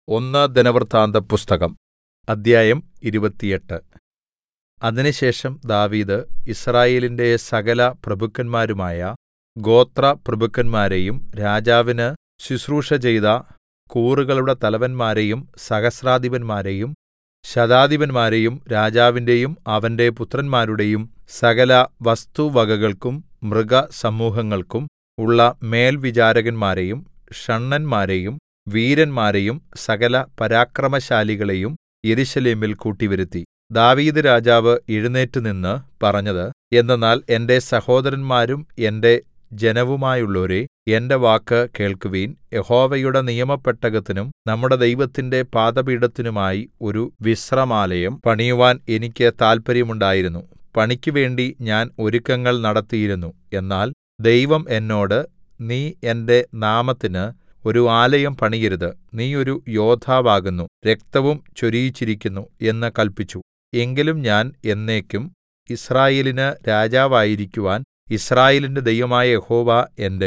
ഒന്ന് ദിനവൃത്താന്തപുസ്തകം അദ്ധ്യായം ഇരുപത്തിയെട്ട് അതിനുശേഷം ദാവീദ് യിസ്രായേലിന്റെ സകല പ്രഭുക്കന്മാരുമായ ഗോത്രപ്രഭുക്കന്മാരെയും രാജാവിന് ശുശ്രൂഷ ചെയ്ത കൂറുകളുടെ തലവന്മാരെയും സഹസ്രാധിപന്മാരെയും ശതാധിപന്മാരെയും രാജാവിന്റെയും അവന്റെ പുത്രന്മാരുടെയും സകല വസ്തുവകകൾക്കും മൃഗസമൂഹങ്ങൾക്കും ഉള്ള മേൽവിചാരകന്മാരെയും ഷണ്ഡന്മാരെയും വീരന്മാരെയും സകല പരാക്രമശാലികളെയും യെരൂശലേമിൽ കൂട്ടിവരുത്തി ദാവീദ് രാജാവ് എഴുന്നേറ്റുനിന്ന് പറഞ്ഞത് എന്തെന്നാൽ എന്റെ സഹോദരന്മാരും എന്റെ ജനവുമായുള്ളോരേ എന്റെ വാക്ക് കേൾക്കുവിൻ യഹോവയുടെ നിയമപെട്ടകത്തിനും നമ്മുടെ ദൈവത്തിന്റെ പാദപീഠത്തിനുമായി ഒരു വിശ്രമാലയം പണിയുവാൻ എനിക്ക് താല്പര്യമുണ്ടായിരുന്നു പണിക്കുവേണ്ടി ഞാൻ ഒരുക്കങ്ങൾ നടത്തിയിരുന്നു എന്നാൽ ദൈവം എന്നോട് നീ എന്റെ നാമത്തിന് ഒരു ആലയം പണിയരുത് നീ ഒരു യോദ്ധാവാകുന്നു രക്തവും ചൊരിയിച്ചിരിക്കുന്നു എന്ന് കല്പിച്ചു എങ്കിലും ഞാൻ എന്നേക്കും യിസ്രായേലിന് രാജാവായിരിക്കുവാൻ യിസ്രായേലിന്റെ ദൈവമായ യഹോവ എന്റെ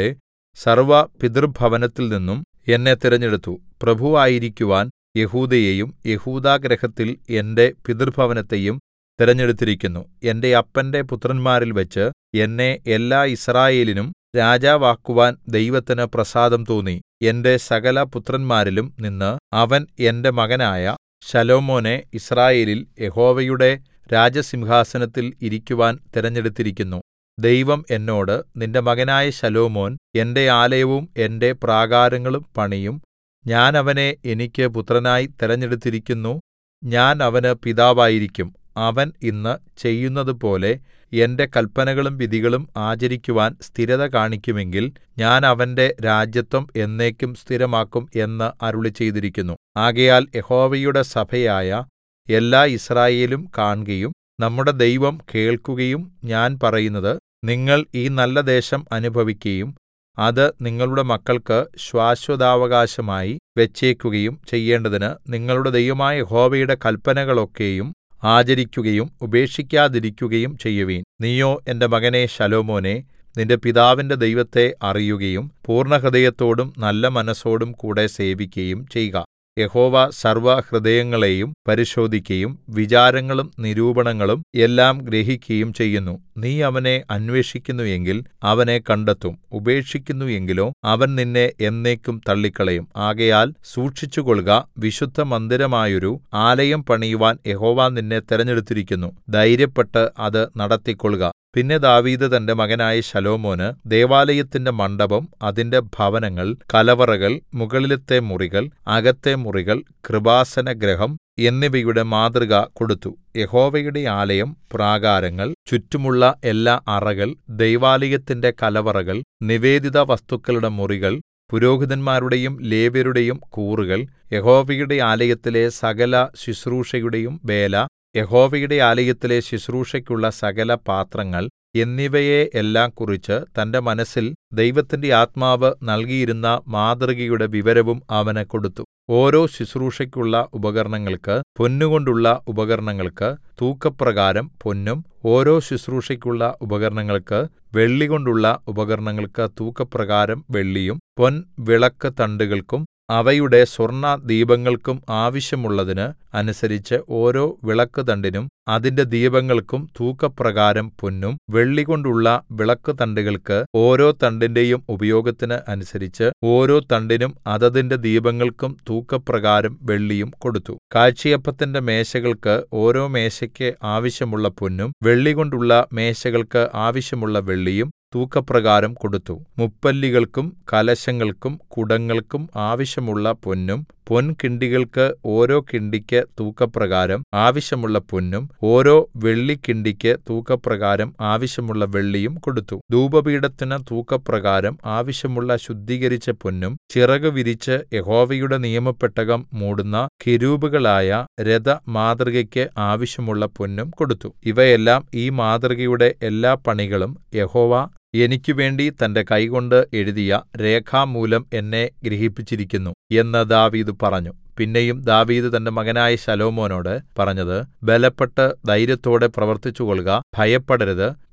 സർവ്വപിതൃഭവനത്തിൽനിന്നും എന്നെ തിരഞ്ഞെടുത്തു പ്രഭുവായിരിക്കുവാൻ യെഹൂദയെയും യെഹൂദാഗൃഹത്തിൽ എന്റെ പിതൃഭവനത്തെയും തിരഞ്ഞെടുത്തിരിക്കുന്നു എന്റെ അപ്പന്റെ പുത്രന്മാരിൽവച്ച് എന്നെ എല്ലാ യിസ്രായേലിനും രാജാവാക്കുവാൻ ദൈവത്തിന് പ്രസാദം തോന്നി എന്റെ സകല പുത്രന്മാരിലും നിന്ന് അവൻ എന്റെ മകനായ ശലോമോനെ യിസ്രായേലിൽ യഹോവയുടെ രാജസിംഹാസനത്തിൽ ഇരിക്കുവാൻ തിരഞ്ഞെടുത്തിരിക്കുന്നു ദൈവം എന്നോട് നിന്റെ മകനായ ശലോമോൻ എന്റെ ആലയവും എന്റെ പ്രാകാരങ്ങളും പണിയും ഞാൻ അവനെ എനിക്ക് പുത്രനായി തിരഞ്ഞെടുത്തിരിക്കുന്നു ഞാൻ അവന് പിതാവായിരിക്കും അവൻ ഇന്ന് ചെയ്യുന്നതുപോലെ എന്റെ കല്പനകളും വിധികളും ആചരിക്കുവാൻ സ്ഥിരത കാണിക്കുമെങ്കിൽ ഞാൻ അവന്റെ രാജത്വം എന്നേക്കും സ്ഥിരമാക്കും എന്ന് അരുളിച്ചെയ്തിരിക്കുന്നു ആകയാൽ യഹോവയുടെ സഭയായ എല്ലാ യിസ്രായേലും കാൺകയും നമ്മുടെ ദൈവം കേൾക്കുകയും ഞാൻ പറയുന്നത് നിങ്ങൾ ഈ നല്ല ദേശം അനുഭവിക്കയും അത് നിങ്ങളുടെ മക്കൾക്ക് ശാശ്വതാവകാശമായി വെച്ചേക്കുകയും ചെയ്യേണ്ടതിന് നിങ്ങളുടെ ദൈവമായ യഹോവയുടെ കല്പനകളൊക്കെയും ആചരിക്കുകയും ഉപേക്ഷിക്കാതിരിക്കുകയും ചെയ്യുവിൻ നീയോ എന്റെ മകനേ ശലോമോനേ നിന്റെ പിതാവിന്റെ ദൈവത്തെ അറിയുകയും പൂർണ്ണഹൃദയത്തോടും നല്ല മനസ്സോടും കൂടെ സേവിക്കയും ചെയ്ക യഹോവ സർവ്വഹൃദയങ്ങളെയും പരിശോധിക്കയും വിചാരങ്ങളും നിരൂപണങ്ങളും എല്ലാം ഗ്രഹിക്കയും ചെയ്യുന്നു നീ അവനെ അന്വേഷിക്കുന്നു എങ്കിൽ അവനെ കണ്ടെത്തും ഉപേക്ഷിക്കുന്നു എങ്കിലോ അവൻ നിന്നെ എന്നേക്കും തള്ളിക്കളയും ആകയാൽ സൂക്ഷിച്ചുകൊൾക വിശുദ്ധമന്ദിരമായൊരു ആലയം പണിയുവാൻ യഹോവ നിന്നെ തെരഞ്ഞെടുത്തിരിക്കുന്നു ധൈര്യപ്പെട്ട് അത് നടത്തിക്കൊൾക പിന്നെ ദാവീദ് തന്റെ മകനായ ശലോമോന് ദേവാലയത്തിന്റെ മണ്ഡപം അതിന്റെ ഭവനങ്ങൾ കലവറകൾ മുകളിലത്തെ മുറികൾ അകത്തെ മുറികൾ കൃപാസനഗൃഹം എന്നിവയുടെ മാതൃക കൊടുത്തു യഹോവയുടെ ആലയം പ്രാകാരങ്ങൾ ചുറ്റുമുള്ള എല്ലാ അറകൾ ദൈവാലയത്തിന്റെ കലവറകൾ നിവേദിത വസ്തുക്കളുടെ മുറികൾ പുരോഹിതന്മാരുടെയും ലേവ്യരുടെയും കൂറുകൾ യഹോവയുടെ ആലയത്തിലെ സകല ശുശ്രൂഷയുടെയും വേല യഹോവയുടെ ആലയത്തിലെ ശുശ്രൂഷയ്ക്കുള്ള സകല പാത്രങ്ങൾ എന്നിവയെ എല്ലാം കുറിച്ച് തന്റെ മനസ്സിൽ ദൈവത്തിന്റെ ആത്മാവ് നൽകിയിരുന്ന മാതൃകയുടെ വിവരവും അവന് കൊടുത്തു ഓരോ ശുശ്രൂഷയ്ക്കുള്ള ഉപകരണങ്ങൾക്ക് പൊന്നുകൊണ്ടുള്ള ഉപകരണങ്ങൾക്ക് തൂക്കപ്രകാരം പൊന്നും ഓരോ ശുശ്രൂഷയ്ക്കുള്ള ഉപകരണങ്ങൾക്ക് വെള്ളികൊണ്ടുള്ള ഉപകരണങ്ങൾക്ക് തൂക്കപ്രകാരം വെള്ളിയും പൊൻ വിളക്ക് തണ്ടുകൾക്കും അവയുടെ സ്വർണ്ണദീപങ്ങൾക്കും ആവശ്യമുള്ളതിന് അനുസരിച്ച് ഓരോ വിളക്കുതണ്ടിനും അതിന്റെ ദീപങ്ങൾക്കും തൂക്കപ്രകാരം പൊന്നും വെള്ളികൊണ്ടുള്ള വിളക്കുതണ്ടുകൾക്ക് ഓരോ തണ്ടിന്റെയും ഉപയോഗത്തിന് അനുസരിച്ച് ഓരോ തണ്ടിനും അതതിന്റെ ദീപങ്ങൾക്കും തൂക്കപ്രകാരം വെള്ളിയും കൊടുത്തു കാഴ്ചയപ്പത്തിന്റെ മേശകൾക്ക് ഓരോ മേശയ്ക്ക് ആവശ്യമുള്ള പൊന്നും വെള്ളികൊണ്ടുള്ള മേശകൾക്ക് ആവശ്യമുള്ള വെള്ളിയും തൂക്കപ്രകാരം കൊടുത്തു മുപ്പല്ലികൾക്കും കലശങ്ങൾക്കും കുടങ്ങൾക്കും ആവശ്യമുള്ള പൊന്നും പൊൻകിണ്ടികൾക്ക് ഓരോ കിണ്ടിക്ക് തൂക്കപ്രകാരം ആവശ്യമുള്ള പൊന്നും ഓരോ വെള്ളിക്കിണ്ടിക്ക് തൂക്കപ്രകാരം ആവശ്യമുള്ള വെള്ളിയും കൊടുത്തു ധൂപപീഠത്തിന് തൂക്കപ്രകാരം ആവശ്യമുള്ള ശുദ്ധീകരിച്ച പൊന്നും ചിറക് വിരിച്ച് യഹോവയുടെ നിയമപെട്ടകം മൂടുന്ന കിരൂബുകളായ രഥമാതൃകയ്ക്ക് ആവശ്യമുള്ള പൊന്നും കൊടുത്തു ഇവയെല്ലാം ഈ മാതൃകയുടെ എല്ലാ പണികളും യഹോവ എനിക്കുവേണ്ടി തന്റെ കൈകൊണ്ട് എഴുതിയ രേഖാമൂലം എന്നെ ഗ്രഹിപ്പിച്ചിരിക്കുന്നു എന്ന് ദാവീദ് പറഞ്ഞു പിന്നെയും ദാവീദ് തന്റെ മകനായ ശലോമോനോട് പറഞ്ഞത് ബലപ്പെട്ട് ധൈര്യത്തോടെ പ്രവർത്തിച്ചുകൊൾക ഭയപ്പെടരുത്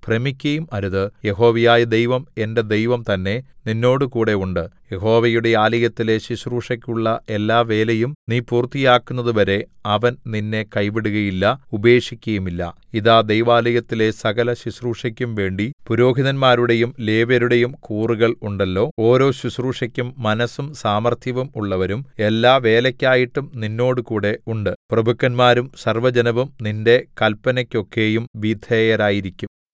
ഭ്രമിക്കയും അരുത് യഹോവയായ ദൈവം എന്റെ ദൈവം തന്നെ നിന്നോടുകൂടെ ഉണ്ട് യഹോവയുടെ ആലയത്തിലെ ശുശ്രൂഷയ്ക്കുള്ള എല്ലാ വേലയും നീ പൂർത്തിയാക്കുന്നതുവരെ അവൻ നിന്നെ കൈവിടുകയില്ല ഉപേക്ഷിക്കുകയുമില്ല ഇതാ ദൈവാലയത്തിലെ സകല ശുശ്രൂഷയ്ക്കും വേണ്ടി പുരോഹിതന്മാരുടെയും ലേവ്യരുടെയും കൂറുകൾ ഉണ്ടല്ലോ ഓരോ ശുശ്രൂഷയ്ക്കും മനസ്സും സാമർത്ഥ്യവും ഉള്ളവരും എല്ലാ വേലയ്ക്കായിട്ടും നിന്നോടുകൂടെ ഉണ്ട് പ്രഭുക്കന്മാരും സർവ്വജനവും നിന്റെ കല്പനയ്ക്കൊക്കെയും വിധേയരായിരിക്കും